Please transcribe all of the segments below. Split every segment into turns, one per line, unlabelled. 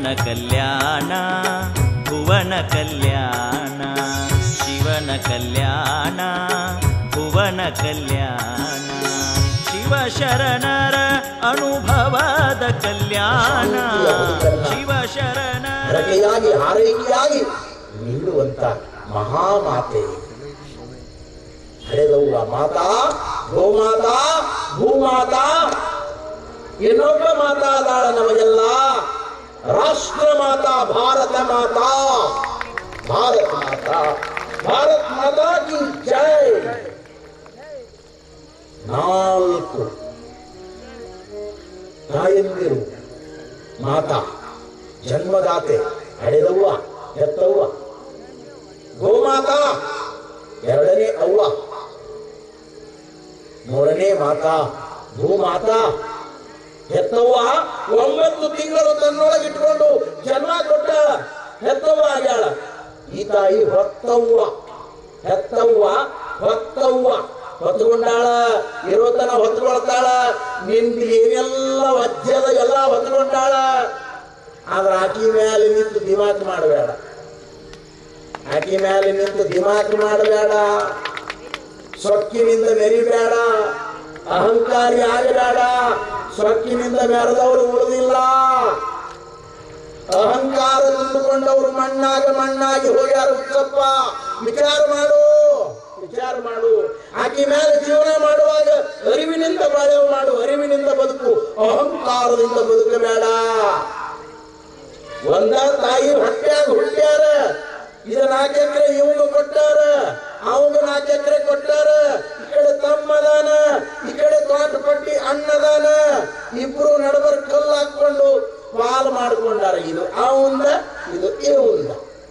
ಶಿವನ ಕಲ್ಯಾಣ ಭುವನ ಕಲ್ಯಾಣ ಶಿವನ ಕಲ್ಯಾಣ ಭುವನ ಕಲ್ಯಾಣ ಶಿವ ಶರಣರ ಅನುಭವದ ಕಲ್ಯಾಣ ಶಿವ ಶರಣರ
ಹರಕೆಯಾಗಿ ಹಾರೈಕೆಯಾಗಿ ನೀಡುವಂತ ಮಹಾಮಾತೆ ಹಳೆದವ್ವ ಮಾತಾ ಗೋಮಾತಾ ಭೂಮಾತಾ ಇನ್ನೊಬ್ಬ ಮಾತಾ ಅದಾಳ ನಮಗೆಲ್ಲ ರಾಷ್ಟ್ರ ಮಾತಾ ಭಾರತ ಮಾತಾ ಭಾರತ ಮಾತಾ ಭಾರತ್ ಮಾತಾ ಕಿ ಜೈ ನಾಲ್ಕು ತಾಯಂದಿರು ಮಾತಾ ಜನ್ಮದಾತೆ ಹಡೆದವ್ವ ಹೆತ್ತವ್ವ ಗೋಮಾತಾ ಎರಡನೇ ಅವ್ವ ಮೂರನೇ ಮಾತಾ ಭೂಮಾತಾ ಹೆತ್ತವ್ವ ಒಂಬತ್ತು ತಿಂಗಳು ತನ್ನೊಳಗೆ ಇಟ್ಕೊಂಡು ಜನ್ಮ ಕೊಟ್ಟ ಹೆತ್ತವ್ವ ಆಗ್ಯಾಳ ಈ ತಾಯಿ ಹೊತ್ತವ್ವ ಹೆತ್ತವ್ವ ಹೊತ್ತವ್ವ ಹೊತ್ಕೊಂಡಾಳ ಇರೋತನ ಹೊತ್ಕೊಳ್ತಾಳ ನಿಂದ ಏನೆಲ್ಲ ವಜ್ಜದ ಎಲ್ಲ ಹೊತ್ಕೊಂಡಾಳ ಆದ್ರೆ ಆಕಿ ಮೇಲೆ ನಿಂತು ದಿಮಾಕ್ ಮಾಡಬೇಡ ಆಕಿ ಮೇಲೆ ನಿಂತು ದಿಮಾಕ್ ಮಾಡಬೇಡ ಸೊಕ್ಕಿನಿಂದ ಮೆರಿಬೇಡ ಅಹಂಕಾರಿ ಆಗಬೇಡ ಸೊಕ್ಕಿನಿಂದ ಮೆರೆದವರು ಉಳಿದಿಲ್ಲ ಅಹಂಕಾರ ತಂದುಕೊಂಡವರು ಮಣ್ಣಾಗ ಮಣ್ಣಾಗಿ ಹೋಗ್ಯಾರ ಹುಚ್ಚಪ್ಪ ವಿಚಾರ ಮಾಡು ವಿಚಾರ ಮಾಡು ಆಕಿ ಮೇಲೆ ಜೀವನ ಮಾಡುವಾಗ ಅರಿವಿನಿಂದ ಬಾಳೆವು ಮಾಡು ಅರಿವಿನಿಂದ ಬದುಕು ಅಹಂಕಾರದಿಂದ ಬದುಕಬೇಡ ಒಂದ ತಾಯಿ ಹೊಟ್ಟ್ಯಾಗ ಹುಟ್ಟ್ಯಾರ ಇದು ನಾಲ್ಕು ಎಕರೆ ಇವಂಗ ಕೊಟ್ಟಾರ ಅವಂಗ ನಾಲ್ಕು ಎಕರೆ ಕೊಟ್ಟಾರ ಈ ಕಡೆ ತಮ್ಮದಾನ ಈ ಕಡೆ ತೋಟಪಟ್ಟಿ ಅಣ್ಣದಾನ ಇಬ್ರು ನಡಬರ್ ಕಲ್ಲು ಹಾಕೊಂಡು ಪಾಲ್ ಮಾಡ್ಕೊಂಡಾರ ಇದು ಅವಂದ ಇದು ಇವಂದ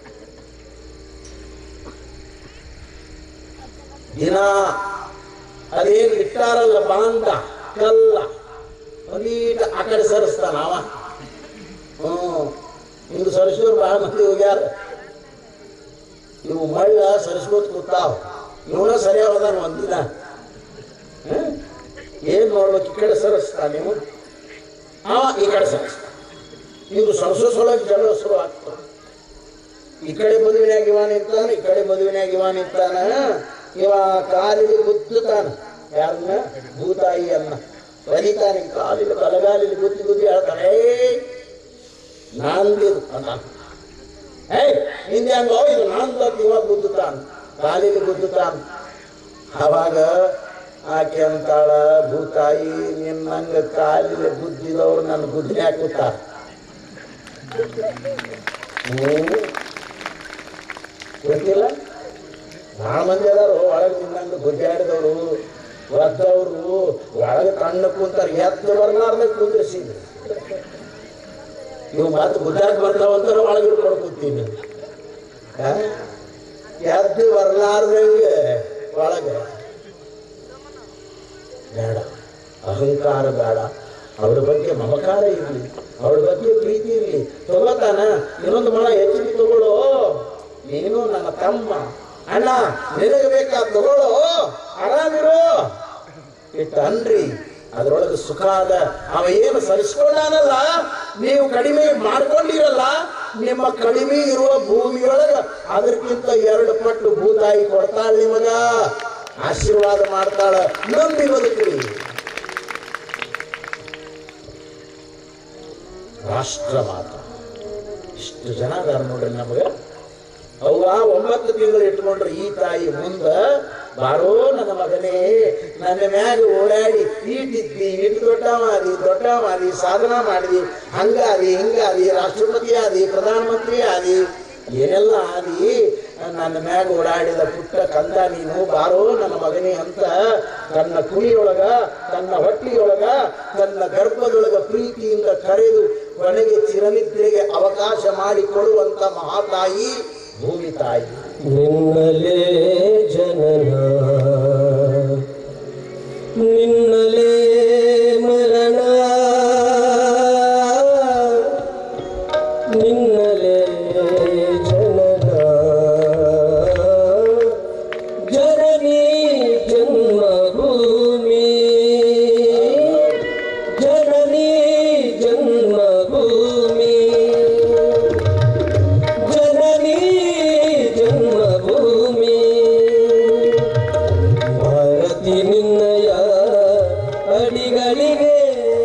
ದಿನ ಅದೇನು ಇಟ್ಟಾರಲ್ಲ ಬಾಂಧ ಕಲ್ಲ ಒಂದೀಟ ಆ ಕಡೆ ಸರಿಸ್ತಾನ ಅವ ಹ್ಮ್ ಹಿಂಗ ಸರಿಸೋರು ಬಹಳ ಮಂದಿ ಹೋಗ್ಯಾರ ಇವು ಮಳ್ಳ ಸರಿಸ್ಕೋತ ಕೂತಾವ ಇವನ ಸರಿಯಾವದಾನ ಒಂದಿನ ಹ್ಮ್? ಏನ್ ನೋಡ್ಬೇಕು ಈ ಕಡೆ ಸರಿಸ್ತಾ ನೀವು ಅವ ಈ ಕಡೆ ಸರಿಸ್ತಾ ಇವ್ರು ಸರಸೋ ಸಲುವಾಗಿ ಜಗಳ ಶುರು ಆಗ್ತದೆ ಈ ಕಡೆ ಮದುವಿನಾಗ ಇವ ನಿಂತಾನ ಈ ಕಡೆ ಮದುವಿನಾಗ ಇವ ನಿಂತಾನ ಇವ ಕಾಲಿಗೆ ಗುದ್ದುತ್ತಾನ ಯಾರನ್ನ ಭೂತಾಯಿಯನ್ನ ಬಲಿತಾನೆ ಕಾಲಿಗೆ ಬಲಗಾಲಿಗೆ ಗುದ್ದಿ ಗುದ್ದಿ ಹೇಳ್ತಾನೆ ಏಯ್ ನಾಂದಿದು ಅಂತ ಏಯ್ ಹಿಂದೆ ಹಂಗೋ ಇದು ನಾಂದ ಇವಾಗ ಗುದ್ದುತ್ತಾನ ಕಾಲಿಗೆ ಗುದ್ದುತ್ತಾನ ಅವಾಗ ಆಕೆ ಅಂತಾಳ ಭೂತಾಯಿ ನಿನ್ನಂಗ ಕಾಲಿಗೆ ಗುದ್ದಿದವ್ರು ನನ್ನ ಗುದ್ದಿನ ಹಾಕುತ್ತಾರ ಹ್ಮ್ ಗೊತ್ತಿಲ್ಲ ಭಾಳ ಮಂದಿ ಅದಾರು ಒಳಗೆ ನಿನ್ನಂಗ ಗುದ್ದಾಡಿದವರು ಒದ್ದವರು ಒಳಗೆ ಕಣ್ಣು ಕುಂತಾರ ಎದ್ದು ಬರ್ಲಾರ್ದ ಕುಂದ್ರಿಸಿದ್ರು ಇವು ಮಾತು ಗುದ್ದಾಕ್ ಬರ್ತಾವಂತಾರ ಒಳಗೆ ಹಿಡ್ಕೊಂಡು ಕೂತೀನಿ ಆ? ಎದ್ದು ಬರ್ಲಾರ್ದಂಗೆ ಒಳಗೆ ಬೇಡ ಅಹಂಕಾರ ಬೇಡ ಅವಳ ಬಗ್ಗೆ ಮಮಕಾರ ಇರಲಿ ಅವಳ ಬಗ್ಗೆ ಪ್ರೀತಿ ಇರಲಿ ತಗೋತಾನ ಇನ್ನೊಂದು ಮಳ ಹೆಚ್ಚಿಗೆ ತಗೊಳ್ಳೋ ನೀನು ನನ್ನ ತಮ್ಮ ಅಣ್ಣ ನಿನಗೆ ಬೇಕಾ ತಗೊಳ್ಳೋ ಆರಾಮಿರು ಇಟ್ಟು ಅನ್ರಿ ಅದ್ರೊಳಗೆ ಸುಖ ಅದ ಅವ ಏನು ಸರಿಸ್ಕೊಂಡಾನಲ್ಲ ನೀವು ಕಡಿಮೆ ಮಾಡ್ಕೊಂಡಿರಲ್ಲ ನಿಮ್ಮ ಕಡಿಮೆ ಇರುವ ಭೂಮಿಯೊಳಗ ಅದಕ್ಕಿಂತ ಎರಡು ಪಟ್ಟು ಭೂತಾಯಿ ಕೊಡ್ತಾಳ ನಿಮಗ ಆಶೀರ್ವಾದ ಮಾಡ್ತಾಳ ನಂಬಿ ಬದುಕ್ರಿ ರಾಷ್ಟ್ರ ಮಾತ ಇಷ್ಟು ಜನ ಅದಾರ ನೋಡ್ರಿ ನಮಗೆ ಅವ್ವ ಒಂಬತ್ತು ತಿಂಗಳು ಇಟ್ಕೊಂಡ್ರೆ ಈ ತಾಯಿ ಮುಂದ ಬಾರೋ ನನ್ನ ಮಗನೇ ನನ್ನ ಮ್ಯಾಗ ಓಡಾಡಿ ಈಟಿದ್ದಿ ಇಟ್ಟು ದೊಡ್ಡ ಮಾದಿ ದೊಡ್ಡ ಮಾದಿ ಸಾಧನ ಮಾಡಿದಿ ಹಂಗಾದಿ ಹಿಂಗಾದಿ ರಾಷ್ಟ್ರಪತಿ ಆದಿ ಪ್ರಧಾನಮಂತ್ರಿ ಆದಿ ಏನೆಲ್ಲ ಆದಿ ನನ್ನ ಮ್ಯಾಗ ಓಡಾಡಿದ ಪುಟ್ಟ ಕಂದ ನೀನು ಬಾರೋ ನನ್ನ ಮಗನೇ ಅಂತ ತನ್ನ ಕುಣಿಯೊಳಗ ತನ್ನ ಹೊಟ್ಟಿಯೊಳಗ ತನ್ನ ಗರ್ಭದೊಳಗ ಪ್ರೀತಿಯಿಂದ ಕರೆದು ಕೊನೆಗೆ ಚಿರನಿದ್ರೆಗೆ ಅವಕಾಶ ಮಾಡಿಕೊಡುವಂತ ಮಹಾತಾಯಿ ಭೂಮಿ ತಾಯಿ
ನಿನ್ನಲೇ ಜನನ